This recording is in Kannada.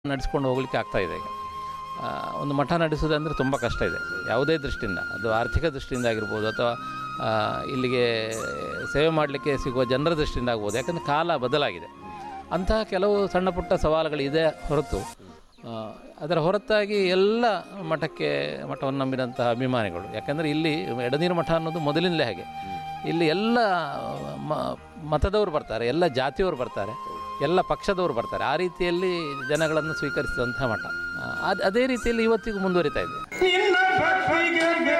ನಡೆಸ್ಕೊಂಡು ಹೋಗ್ಲಿಕ್ಕೆ ಆಗ್ತಾ ಇದೆ ಈಗ ಆ, ಒಂದು ಮಠ ನಡೆಸೋದಂದರೆ ತುಂಬ ಕಷ್ಟ ಇದೆ ಯಾವುದೇ ದೃಷ್ಟಿಯಿಂದ ಅದು ಆರ್ಥಿಕ ದೃಷ್ಟಿಯಿಂದ ಆಗಿರ್ಬೋದು ಅಥವಾ ಆ, ಇಲ್ಲಿಗೆ ಸೇವೆ ಮಾಡಲಿಕ್ಕೆ ಸಿಗುವ ಜನರ ದೃಷ್ಟಿಯಿಂದ ಆಗ್ಬೋದು ಯಾಕಂದರೆ ಕಾಲ ಬದಲಾಗಿದೆ ಅಂತಹ ಕೆಲವು ಸಣ್ಣ ಪುಟ್ಟ ಸವಾಲುಗಳಿದೆ ಹೊರತು ಆ, ಅದರ ಹೊರತಾಗಿ ಎಲ್ಲ ಮಠಕ್ಕೆ ಮಠವನ್ನು ನಂಬಿದಂತಹ ಅಭಿಮಾನಿಗಳು ಯಾಕಂದರೆ ಇಲ್ಲಿ ಎಡನೀರು ಮಠ ಅನ್ನೋದು ಮೊದಲಿನಲ್ಲೇ ಹಾಗೆ ಇಲ್ಲಿ ಎಲ್ಲ ಮ ಮತದವರು ಬರ್ತಾರೆ ಎಲ್ಲ ಜಾತಿಯವರು ಬರ್ತಾರೆ ಎಲ್ಲ ಪಕ್ಷದವರು ಬರ್ತಾರೆ ಆ ರೀತಿಯಲ್ಲಿ ಜನಗಳನ್ನು ಸ್ವೀಕರಿಸಿದಂಥ ಮಠ ಆ, ಅದ್- ಅದೇ ರೀತಿಯಲ್ಲಿ ಇವತ್ತಿಗೂ ಮುಂದುವರಿತಾ ಇದೆ